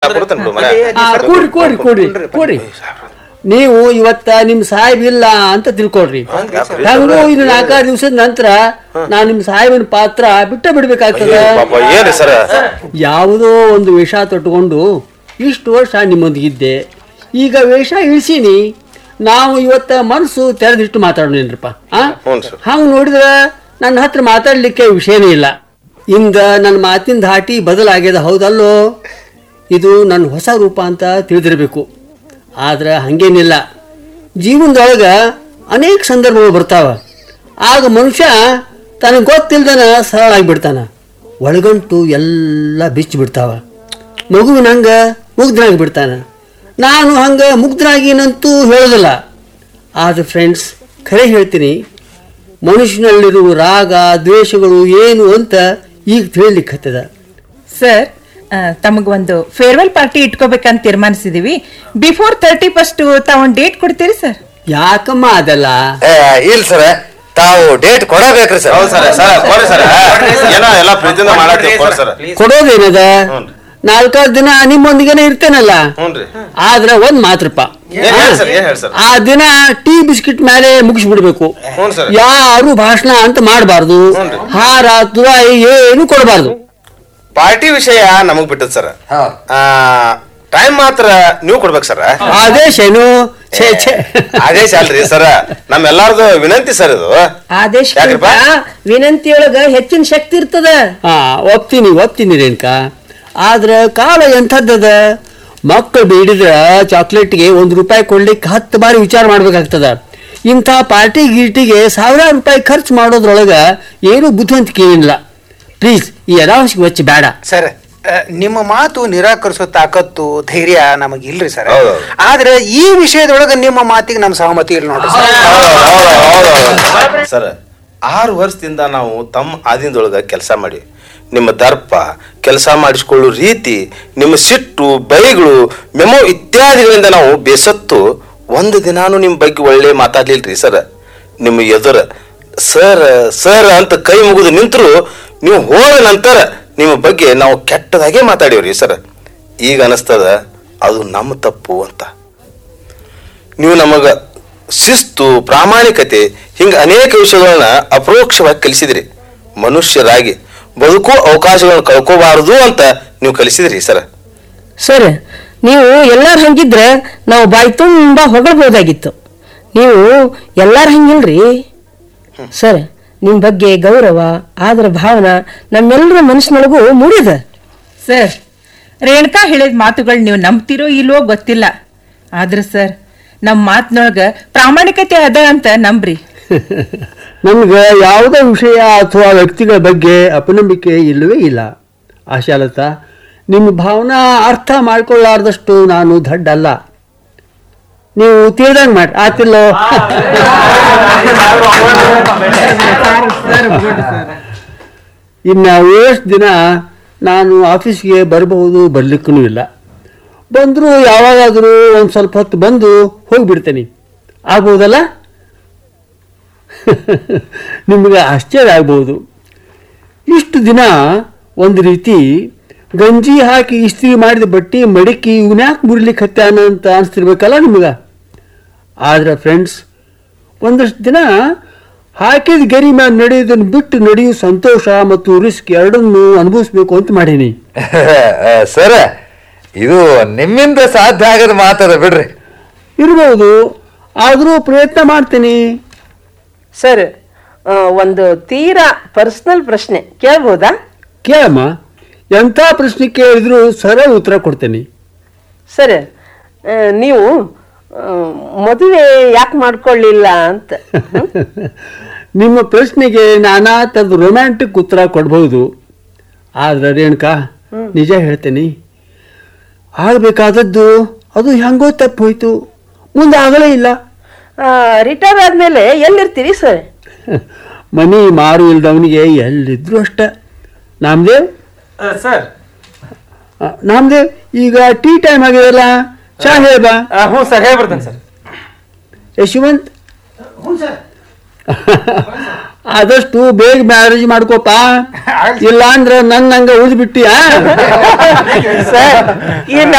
ಕೊಡ್ತೇನೆ ಬಿಡು ಮಗ. ಆ, ಕೂಡ್ರಿ ಕೂಡ್ರಿ ಕೂಡ್ರಿ ಕೂಡ್ರಿ ನೀವು ಇವತ್ತ ನಿಮ್ ಸಾಹೇಬ್ ಇಲ್ಲ ಅಂತ ತಿಳ್ಕೊಳ್ರಿ ಹೆಂಗೂ ಇನ್ನು ನಾಲ್ಕಾರು ದಿವಸದ ನಂತರ ನಾನ್ ನಿಮ್ ಸಾಹೇಬನ ಪಾತ್ರ ಬಿಟ್ಟ ಬಿಡ್ಬೇಕಾಗ್ತದ ಪಾಪ ಏನ್ರಿ ಸರ್ ಯಾವುದೋ ಒಂದು ವೇಷ ತೊಟ್ಕೊಂಡು ಇಷ್ಟು ವರ್ಷ ನಿಮ್ಮೊಂದಿಗಿದ್ದೆ ಈಗ ವೇಷ ಇಳಿಸೀನಿ ನಾವು ಇವತ್ತ ಮನಸ್ಸು ತೆರೆದಿಟ್ಟು ಮಾತಾಡೋಣೇನ್ರಪ್ಪ ಆ ಹ್ಞೂ ಸರ್. ಹಂಗ ನೋಡಿದ್ರೆ ನನ್ನ ಹತ್ರ ಮಾತಾಡ್ಲಿಕ್ಕೆ ವಿಷಯನೇ ಇಲ್ಲ ಇಂದ ನನ್ನ ಮಾತಿನ ಧಾಟಿ ಬದಲಾಗ್ಯದ ಹೌದಲ್ಲೋ ಇದು ನನ್ನ ಹೊಸ ರೂಪ ಅಂತ ತಿಳಿದಿರಬೇಕು ಆದ್ರೆ ಹಂಗೇನಿಲ್ಲ ಜೀವನದೊಳಗೆ ಅನೇಕ ಸಂದರ್ಭಗಳು ಬರ್ತಾವ ಆಗ ಮನುಷ್ಯ ತನಗೆ ಗೊತ್ತಿಲ್ದನ ಸರಳ ಆಗಿಬಿಡ್ತಾನ ಒಳಗಂಟು ಎಲ್ಲ ಬಿಚ್ಚಿ ಬಿಡ್ತಾವ ಮಗುವಿನ ಹಂಗೆ ಮುಗ್ಧನಾಗಿ ಬಿಡ್ತಾನ ನಾನು ಹಂಗೆ ಮುಗ್ಧನಾಗಿನಂತೂ ಹೇಳೋದಿಲ್ಲ ಆದ್ರೆ ಫ್ರೆಂಡ್ಸ್ ಖರೆ ಹೇಳ್ತೀನಿ ಮನುಷ್ಯನಲ್ಲಿರುವ ರಾಗ ದ್ವೇಷಗಳು ಏನು ಅಂತ ಈಗ ತಿಳಿಲಿಕ್ಕೆ ಹತ್ತದ ಸರ್ ತಮಗೊಂದು ಫೇರ್ವೆಲ್ ಪಾರ್ಟಿ ಇಟ್ಕೋಬೇಕಂತ ತೀರ್ಮಾನಿಸಿದೀವಿ ಬಿಫೋರ್ ತರ್ಟಿ ಫಸ್ಟ್ ತಾವೊಂದು ಡೇಟ್ ಕೊಡ್ತೀರಿ ಸರ್ ಯಾಕಮ್ಮ ಅದಲ್ಲ ಏ, ಇಲ್ಲ ಸರ್ ತಾವು ಡೇಟ್ ಕೊಡಬೇಕ್ರಿ ಸರ್ ಹೌದು ಸರ್ ಸರ್ ಕೊಡ್ರಿ ಸರ್ ಏನೋ ಎಲ್ಲ ಪ್ರೀತಿಯಿಂದ ಮಾಡತ್ತೀವಿ ಕೊಡ್ರಿ ಸರ್ ಕೊಡೋದೇನದ ಹ್ಞೂನ್ರಿ. ನಾಲ್ಕಾರು ದಿನ ನಿಮ್ಮೊಂದಿಗೆನೆ ಇರ್ತೇನಲ್ಲ ಹ್ಞೂನ್ರಿ ಆದ್ರೆ ಒಂದ್ ಮಾತ್ರಪ್ಪ ಏನ್ ಹೇಳಿ ಸರ್ ಏನ್ ಹೇಳಿ ಸರ್ ಆ ದಿನ ಟೀ ಬಿಸ್ಕಿಟ್ ಮೇಲೆ ಮುಗಿಸ್ಬಿಡ್ಬೇಕು ಹ್ಞೂ ಸರ್ ಯಾರು ಭಾಷಣ ಅಂತ ಮಾಡಬಾರ್ದು ಹಾರ ತುರಾಯಿ ಏನು ಕೊಡಬಾರ್ದು ಪಾರ್ಟಿ ವಿಷಯ ನಮಗ್ ಬಿಟ್ಟದ್ ಸರ್ ಹಾ. ಟೈಮ್ ಮಾತ್ರ ನೀವು ಕೊಡ್ಬೇಕು ಸರ್ ಆದೇಶ ಏನು ಛೇ ಛೇ ಆದೇಶ ಅಲ್ರಿ ಸರ್ ನಮ್ಮೆಲ್ಲಾರ್ದು ವಿನಂತಿ ಸರ್ ಇದು ಆದೇಶಕ್ಕಿಂತ ವಿನಂತಿಯೊಳಗ ಹೆಚ್ಚಿನ ಶಕ್ತಿ ಇರ್ತದ ಹಾ ಒಪ್ತೀನಿ ಒಪ್ತೀನಿ ರೇಣುಕಾ ಆದ್ರೆ ಕಾಲ ಎಂಥದ್ದದ ಮಕ್ಕಳು ಬೇಡಿದ್ರ ಚಾಕ್ಲೇಟ್ಗೆ ಒಂದು ರೂಪಾಯಿ ಕೊಡ್ಲಿಕ್ಕೆ ಹತ್ತು ಬಾರಿ ವಿಚಾರ ಮಾಡ್ಬೇಕಾಗ್ತದ ಇಂಥ ಪಾರ್ಟಿ ಗೀಟಿಗೆ ಸಾವಿರಾರು ರೂಪಾಯಿ ಖರ್ಚು ಮಾಡೋದ್ರೊಳಗ ಏನು ಬುದ್ಧಿವಂತಿಕೆ ಏನಿಲ್ಲ ಪ್ಲೀಸ್ ಈ ಅನಾವಶ್ಯಕ ವೆಚ್ಚ ಬೇಡ ಸರ್ ಆ, ನಿಮ್ಮ ಮಾತು ನಿರಾಕರಿಸೋ ತಾಕತ್ತು ಧೈರ್ಯ ನಮಗೆ ಇಲ್ರಿ ಸರ್ ಹೌದು. ಆದ್ರೆ ಈ ವಿಷಯದೊಳಗ ನಿಮ್ಮ ಮಾತಿಗೆ ನಮ್ಮ ಸಹಮತಿ ಇಲ್ಲ ನೋಡ್ರಿ ಸರ್ ಸರ್ ಆರು ವರ್ಷದಿಂದ ನಾವು ತಮ್ಮ ಆದಿನದೊಳಗ ಕೆಲಸ ಮಾಡಿ ನಿಮ್ಮ ದರ್ಪ ಕೆಲಸ ಮಾಡಿಸ್ಕೊಳ್ಳೋ ರೀತಿ ನಿಮ್ಮ ಸಿಟ್ಟು ಬೈಗಳು ಮೆಮೊ ಇತ್ಯಾದಿಗಳಿಂದ ನಾವು ಬೇಸತ್ತು ಒಂದು ದಿನಾನು ನಿಮ್ಮ ಬಗ್ಗೆ ಒಳ್ಳೆ ಮಾತಾಡ್ಲಿಲ್ರಿ ಸರ್ ನಿಮ್ಮ ಎದುರ ಸರ್ ಸರ್ ಅಂತ ಕೈ ಮುಗಿದು ನಿಂತರು ನೀವು ಹೋದ ನಂತರ ನಿಮ್ಮ ಬಗ್ಗೆ ನಾವು ಕೆಟ್ಟದಾಗೆ ಮಾತಾಡೀವ್ರಿ ಸರ್ ಈಗ ಅನಿಸ್ತದ ಅದು ನಮ್ಮ ತಪ್ಪು ಅಂತ ನೀವು ನಮಗ ಶಿಸ್ತು ಪ್ರಾಮಾಣಿಕತೆ ಹಿಂಗ ಅನೇಕ ವಿಷಯಗಳನ್ನ ಅಪರೋಕ್ಷವಾಗಿ ಕಲಿಸಿದ್ರಿ ಮನುಷ್ಯರಾಗಿ ಬದುಕೋ ಅವಕಾಶಗಳನ್ನ ಕಳ್ಕೋಬಾರದು ಅಂತ ನೀವು ಕಲಿಸಿದ್ರಿ ಸರ್ ಸರ್ ನೀವು ಎಲ್ಲಾರು ಹಂಗಿದ್ರೆ ನಾವು ಬಾಯಿ ತುಂಬಾ ಹೊಗಳ್ಬೋದಾಗಿತ್ತು ನೀವು ಎಲ್ಲಾರು ಹಂಗಿಲ್ರಿ ಸರ್ ನಿಮ್ ಬಗ್ಗೆ ಗೌರವ ಆದ್ರ ಭಾವನ ನಮ್ಮೆಲ್ಲರ ಮನಸ್ಸಿನೊಳಗೂ ಮೂಡಿದ ಸರ್ ರೇಣುಕಾ ಹೇಳಿದ ಮಾತುಗಳು ನೀವು ನಂಬ್ತಿರೋ ಇಲ್ವೋ ಗೊತ್ತಿಲ್ಲ ಆದ್ರೆ ಸರ್ ನಮ್ಮ ಮಾತಿನೊಳಗ ಪ್ರಾಮಾಣಿಕತೆ ಅದ ಅಂತ ನಂಬ್ರಿ ನಮ್ಗೆ ಯಾವುದೇ ವಿಷಯ ಅಥವಾ ವ್ಯಕ್ತಿಗಳ ಬಗ್ಗೆ ಅಪನಂಬಿಕೆ ಇಲ್ಲವೇ ಇಲ್ಲ ಆಶಾಲತಾ ನಿಮ್ಮ ಭಾವನಾ ಅರ್ಥ ಮಾಡ್ಕೊಳ್ಳಾರ್ದಷ್ಟು ನಾನು ದಡ್ಡ ಅಲ್ಲ ನೀವು ತಿಳಿದಂಗೆ ಮಾಡಿ ಆತಿಲ್ಲೋ ಇನ್ನು ಎಷ್ಟು ದಿನ ನಾನು ಆಫೀಸ್ಗೆ ಬರಬಹುದು ಬರ್ಲಿಕ್ಕೂ ಇಲ್ಲ ಬಂದರೂ ಯಾವಾಗಾದರೂ ಒಂದು ಸ್ವಲ್ಪ ಹೊತ್ತು ಬಂದು ಹೋಗಿಬಿಡ್ತೇನೆ ಆಗ್ಬೋದಲ್ಲ ನಿಮಗೆ ಆಶ್ಚರ್ಯ ಆಗ್ಬೋದು ಇಷ್ಟು ದಿನ ಒಂದು ರೀತಿ ಗಂಜಿ ಹಾಕಿ ಇಸ್ತ್ರಿ ಮಾಡಿದ ಬಟ್ಟೆ ಮಡಿಕಿ ಇವನ್ಯಾಕೆ ಮುರಿಲಿಕ್ಕೆ ಹತ್ಯಾನ ಅಂತ ಅನಿಸ್ತಿರ್ಬೇಕಲ್ಲ ನಿಮಗೆ ಆದ್ರೆ ಫ್ರೆಂಡ್ಸ್ ಒಂದಷ್ಟು ದಿನ ಹಾಕಿದ ಗರಿ ಮ್ಯಾಲ ನಡೆಯೋದನ್ನು ಬಿಟ್ಟು ನಡೆಯೋ ಸಂತೋಷ ಮತ್ತು ರಿಸ್ಕ್ ಎರಡನ್ನೂ ಅನುಭವಿಸ್ಬೇಕು ಅಂತ ಮಾಡೀನಿ ಸರ್ ಇದು ನಿಮ್ಮಿಂದ ಸಾಧ್ಯ ಆಗದ ಮಾತದ ಬಿಡ್ರಿ ಇರ್ಬೋದು ಆದರೂ ಪ್ರಯತ್ನ ಮಾಡ್ತೀನಿ ಸರ್ ಆ, ಒಂದು ತೀರಾ ಪರ್ಸನಲ್ ಪ್ರಶ್ನೆ ಕೇಳ್ಬೋದಾ ಕೇಳಮ್ಮ ಎಂಥ ಪ್ರಶ್ನೆ ಕೇಳಿದ್ರು ಸರಳ ಉತ್ತರ ಕೊಡ್ತೇನೆ ಸರ್ ಆ, ನೀವು ಆ, ಮದುವೆ ಯಾಕೆ ಮಾಡ್ಕೊಳ್ಳಿಲ್ಲ ಅಂತ ನಿಮ್ಮ ಪ್ರಶ್ನೆಗೆ ನಾನಾ ಥರದ ರೊಮ್ಯಾಂಟಿಕ್ ಉತ್ತರ ಕೊಡ್ಬೋದು ಆದ್ರೆ ರೇಣುಕಾ ನಿಜ ಹೇಳ್ತೇನೆ ಆಗಬೇಕಾದದ್ದು ಅದು ಹೆಂಗೋ ತಪ್ಪು ಹೋಯ್ತು ಮುಂದೆ ಆಗಲೇ ಇಲ್ಲ ರಿಟೈರ್ ಆದ್ಮೇಲೆ ಎಲ್ಲಿರ್ತೀರಿ ಸರ್ ಮನಿ ಮಾರು ಇಲ್ದವನಿಗೆ ಎಲ್ಲಿದ್ರು ಅಷ್ಟ ನಾಮದೇವ್ ಸರ್ ಆ, ನಾಮದೇವ್ ಈಗ ಟೀ ಟೈಮ್ ಆಗಿದೆಲ್ಲ ಚಾ ಹೇಳ್ಬಾ ಹ್ಞೂ ಸರ್ ಹೇಳ್ಬಿಡ್ತೇನೆ ಸರ್ ಯಶವಂತ್ ಆದಷ್ಟು ಬೇಗ ಮ್ಯಾರೇಜ್ ಮಾಡ್ಕೋಪ ಇಲ್ಲ ಅಂದ್ರೆ ನನ್ನ ಹಂಗ ಉಳಿದ್ಬಿಟ್ಟಿಯಾ ಸರ್ ಈ